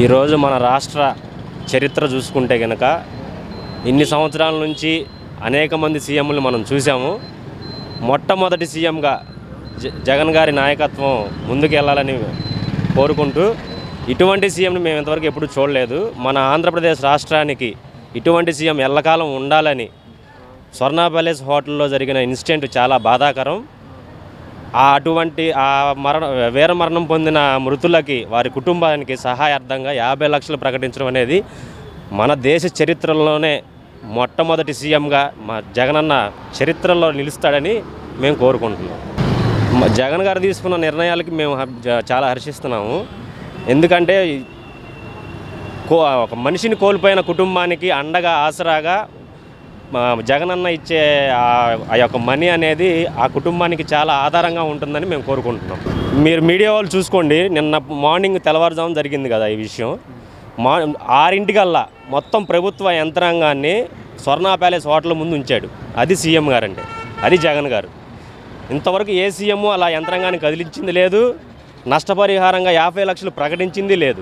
ఈరోజు మన రాష్ట్ర చరిత్ర చూసుకుంటే కనుక ఇన్ని సంవత్సరాల నుంచి అనేక మంది సీఎంలు మనం చూసాము మొట్టమొదటి సీఎంగా జ జగన్ గారి నాయకత్వం ముందుకెళ్ళాలని కోరుకుంటూ ఇటువంటి సీఎంని మేము ఇంతవరకు ఎప్పుడు చూడలేదు మన ఆంధ్రప్రదేశ్ రాష్ట్రానికి ఇటువంటి సీఎం ఎల్లకాలం ఉండాలని స్వర్ణ ప్యాలెస్ హోటల్లో జరిగిన ఇన్సిడెంట్ చాలా బాధాకరం ఆ అటువంటి ఆ మరణ వీర మరణం పొందిన మృతులకి వారి కుటుంబానికి సహాయార్థంగా యాభై లక్షలు ప్రకటించడం అనేది మన దేశ చరిత్రలోనే మొట్టమొదటి సీఎంగా మా జగనన్న చరిత్రలో నిలుస్తాడని మేము కోరుకుంటున్నాం మ- జగన్ గారు తీసుకున్న నిర్ణయాలకి మేము హర్- జ- చాలా హర్షిస్తున్నాము ఎందుకంటే కో ఒక మనిషిని కోల్పోయిన కుటుంబానికి అండగా ఆసరాగా మా జగనన్న ఇచ్చే ఆ- ఆ యొక్క మనీ అనేది ఆ కుటుంబానికి చాలా ఆధారంగా ఉంటుందని మేము కోరుకుంటున్నాం మీరు మీడియా వాళ్ళు చూసుకోండి నిన్న మార్నింగ్ తెల్లవారుజామున జరిగింది కదా ఈ విషయం మా ఆరింటికల్లా మొత్తం ప్రభుత్వ యంత్రాంగాన్ని స్వర్ణ ప్యాలెస్ హోటల్ ముందు ఉంచాడు అది సీఎం గారండి అది జగన్ గారు ఇంతవరకు ఏ సీఎం అలా యంత్రాంగాన్ని కదిలించింది లేదు నష్టపరిహారంగా యాభై లక్షలు ప్రకటించింది లేదు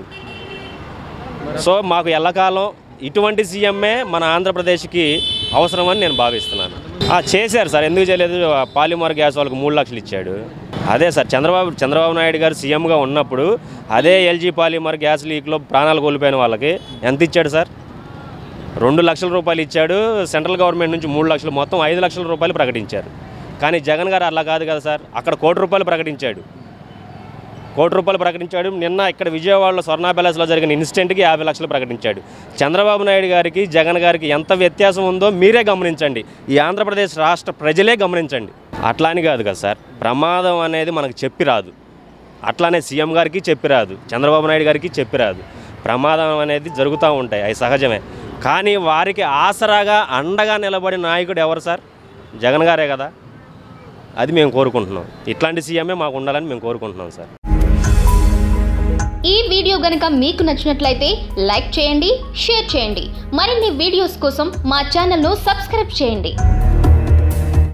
సో మాకు ఎల్లకాలం ఇటువంటి సీఎంఏ మన ఆంధ్రప్రదేశ్కి అవసరమని నేను భావిస్తున్నాను ఆ, చేశారు సార్ ఎందుకు చేయలేదు పాలిమర్ గ్యాస్ వాళ్ళకి మూడు లక్షలు ఇచ్చాడు అదే సార్ చంద్రబాబు చంద్రబాబు నాయుడు గారు సీఎంగా ఉన్నప్పుడు అదే ఎల్జీ పాలిమర్ గ్యాస్ లీక్లో ప్రాణాలు కోల్పోయిన వాళ్ళకి ఎంత ఇచ్చాడు సార్ రెండు లక్షల రూపాయలు ఇచ్చాడు సెంట్రల్ గవర్నమెంట్ నుంచి మూడు లక్షలు మొత్తం ఐదు లక్షల రూపాయలు ప్రకటించారు కానీ జగన్ గారు అలా కాదు కదా సార్ అక్కడ కోటి రూపాయలు ప్రకటించాడు కోటి రూపాయలు ప్రకటించాడు నిన్న ఇక్కడ విజయవాడలో స్వర్ణ ప్యాలెస్లో జరిగిన ఇన్సిడెంట్కి యాభై లక్షలు ప్రకటించాడు చంద్రబాబు నాయుడు గారికి జగన్ గారికి ఎంత వ్యత్యాసం ఉందో మీరే గమనించండి ఈ ఆంధ్రప్రదేశ్ రాష్ట్ర ప్రజలే గమనించండి అట్లా అని కాదు కదా సార్ ప్రమాదం అనేది మనకు చెప్పి రాదు అట్లానే సీఎం గారికి చెప్పి రాదు చంద్రబాబు నాయుడు గారికి చెప్పి రాదు ప్రమాదం అనేది జరుగుతూ ఉంటాయి అవి సహజమే కానీ వారికి ఆసరాగా అండగా నిలబడిన నాయకుడు ఎవరు సార్ జగన్ గారే కదా అది మేము కోరుకుంటున్నాం ఇట్లాంటి సీఎంఏ మాకు ఉండాలని మేము కోరుకుంటున్నాం సార్ ఈ వీడియో గనక మీకు నచ్చినట్లయితే లైక్ చేయండి షేర్ చేయండి మరిన్ని వీడియోస్ కోసం మా ఛానల్ను సబ్స్క్రైబ్ చేయండి